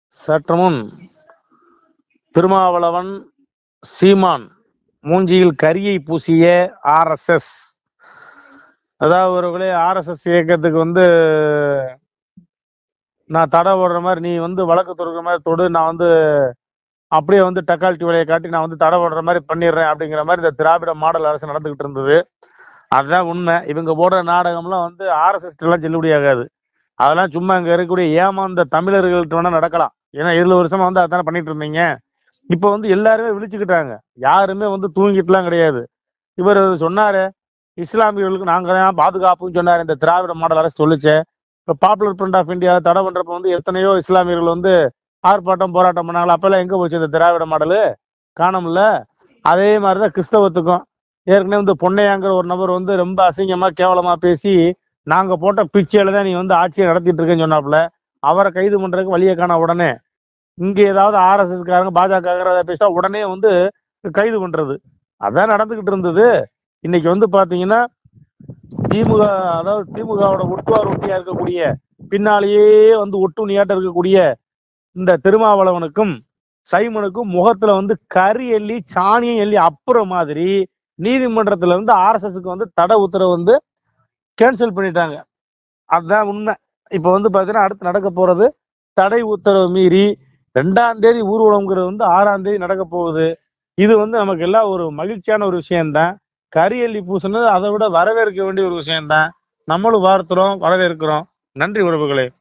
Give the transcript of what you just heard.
சற்று முன் திருமாவளவன் சீமான் மூஞ்சியில் கரியை பூசிய ஆர்எஸ்எஸ் அதாவது ஒருவர்களே ஆர்எஸ்எஸ் இயக்கத்துக்கு வந்து நான் தடை போடுற மாதிரி நீ வந்து வழக்கு தொடுக்கிற மாதிரி தொடு நான் வந்து அப்படியே வந்து டக்கால்ட்டி வேலையை காட்டி நான் வந்து தடை போடுற மாதிரி பண்ணிடுறேன் அப்படிங்கிற மாதிரி இந்த திராவிட மாடல் அரசு நடந்துகிட்டு இருந்தது அதுதான் உண்மை இவங்க போடுற நாடகம்லாம் வந்து ஆர்எஸ்எஸ் எல்லாம் செல்லுபடியாகாது அதெல்லாம் சும்மா இங்க இருக்கக்கூடிய ஏமாந்த தமிழர்கள்ட்ட வேணா நடக்கலாம் ஏன்னா ஏழு வருஷமா வந்து அதானே பண்ணிட்டு இருந்தீங்க இப்ப வந்து எல்லாருமே விழிச்சுக்கிட்டாங்க யாருமே வந்து தூங்கிட்டுலாம் கிடையாது இவர் சொன்னாரு இஸ்லாமியர்களுக்கு நாங்க தான் பாதுகாப்புன்னு சொன்னாரு இந்த திராவிட மாடல் அரசு சொல்லுச்சே இப்ப பாப்புலர் ஃப்ரண்ட் ஆஃப் இந்தியா தடை பண்றப்ப வந்து எத்தனையோ இஸ்லாமியர்கள் வந்து ஆர்ப்பாட்டம் போராட்டம் பண்ணாங்களா அப்பெல்லாம் எங்க போச்சு இந்த திராவிட மாடலு காணும்ல அதே மாதிரிதான் கிறிஸ்தவத்துக்கும் ஏற்கனவே வந்து பொன்னையாங்கிற ஒரு நபர் வந்து ரொம்ப அசிங்கமா கேவலமா பேசி நாங்க போட்ட பிச்சையில தான் நீ வந்து ஆட்சியை நடத்திட்டு இருக்கேன்னு சொன்னாப்புல அவரை கைது பண்றதுக்கு வழியை காண உடனே இங்க ஏதாவது ஆர்எஸ்எஸ் காரங்க பாஜக பேசிட்டா உடனே வந்து கைது பண்றது அதான் நடந்துகிட்டு இருந்தது இன்னைக்கு வந்து பாத்தீங்கன்னா திமுக அதாவது திமுகவோட ஒட்டுவார் ஒட்டியா இருக்கக்கூடிய பின்னாலேயே வந்து ஒட்டுணியாட்ட இருக்கக்கூடிய இந்த திருமாவளவனுக்கும் சைமனுக்கும் முகத்துல வந்து கறி எள்ளி சாணியும் எள்ளி அப்புறம் மாதிரி நீதிமன்றத்துல இருந்து ஆர்எஸ்எஸ்க்கு வந்து தடை உத்தரவு வந்து கேன்சல் பண்ணிட்டாங்க அதுதான் உண்மை இப்ப வந்து பாத்தீங்கன்னா அடுத்து நடக்க போறது தடை உத்தரவு மீறி ரெண்டாம் தேதி ஊர்வலம்ங்கிறது வந்து ஆறாம் தேதி நடக்க போகுது இது வந்து நமக்கு எல்லாம் ஒரு மகிழ்ச்சியான ஒரு விஷயம்தான் கரி எள்ளி பூசுனது அதை விட வரவேற்க வேண்டிய ஒரு விஷயம்தான் நம்மளும் வாழ்த்துறோம் வரவேற்கிறோம் நன்றி உறவுகளே